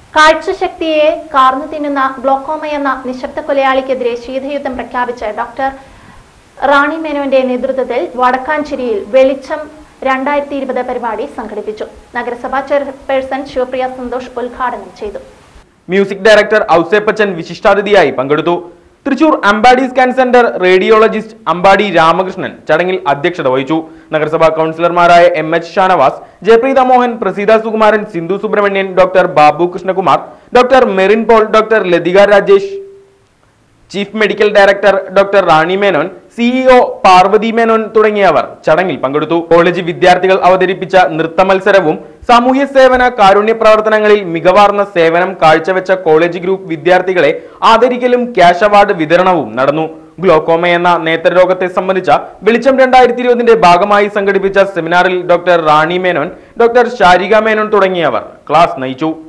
കാഴ്ചശക്തിയെ കാർന്നു തിന്നുന്ന ഗ്ലോക്കോമ എന്ന നിശബ്ദ കൊലയാളിക്കെതിരെ ശീതയുദ്ധം പ്രഖ്യാപിച്ച ഡോക്ടർ റാണി മേനോന്റെ നേതൃത്വത്തിൽ വടക്കാഞ്ചേരിയിൽ വെളിച്ചം രണ്ടായിരത്തി ഇരുപത് പരിപാടി സംഘടിപ്പിച്ചു നഗരസഭാ ചെയർപേഴ്സൺ ശിവപ്രിയ സന്തോഷ് ഉദ്ഘാടനം ചെയ്തു മ്യൂസിക് ഡയറക്ടർ ഔസേപ്പച്ചൻ വിശിഷ്ടാതിഥിയായി പങ്കെടുത്തു Thrissur Ambadi scan centre radiologist Ambadi Ramakrishnan ചടങ്ങിൽ അധ്യക്ഷത വഹിച്ചു നഗരസഭാ കൗൺസിലർമാരായ M H Shanavas Jayapreetha Mohan Praseetha Sukumaran Sindhu Subramanian doctor Babu Krishnakumar doctor Merin Paul doctor Lathika Rajesh chief medical director doctor Rani Menon CEO Parvathy Menon തുടങ്ങിയവർ ചടങ്ങിൽ പങ്കെടുത്തു കോളേജ് വിദ്യാർത്ഥികൾ അവതരിപ്പിച്ച നൃത്ത മത്സരവും സാമൂഹ്യ സേവന കാരുണ്യ പ്രവർത്തനങ്ങളിൽ മികവാർന്ന സേവനം കാഴ്ചവെച്ച കോളേജ് ഗ്രൂപ്പ് വിദ്യാർത്ഥികളെ ആദരിക്കലും ക്യാഷ് അവാർഡ് വിതരണവും നടന്നു ഗ്ലോക്കോമ എന്ന നേത്രരോഗത്തെ സംബന്ധിച്ച വെളിച്ചം രണ്ടായിരത്തി ഇരുപതിന്റെ ഭാഗമായി സംഘടിപ്പിച്ച സെമിനാറിൽ ഡോക്ടർ റാണി മേനോൻ ഡോക്ടർ ഷാരിക മേനോൻ തുടങ്ങിയവർ ക്ലാസ് നയിച്ചു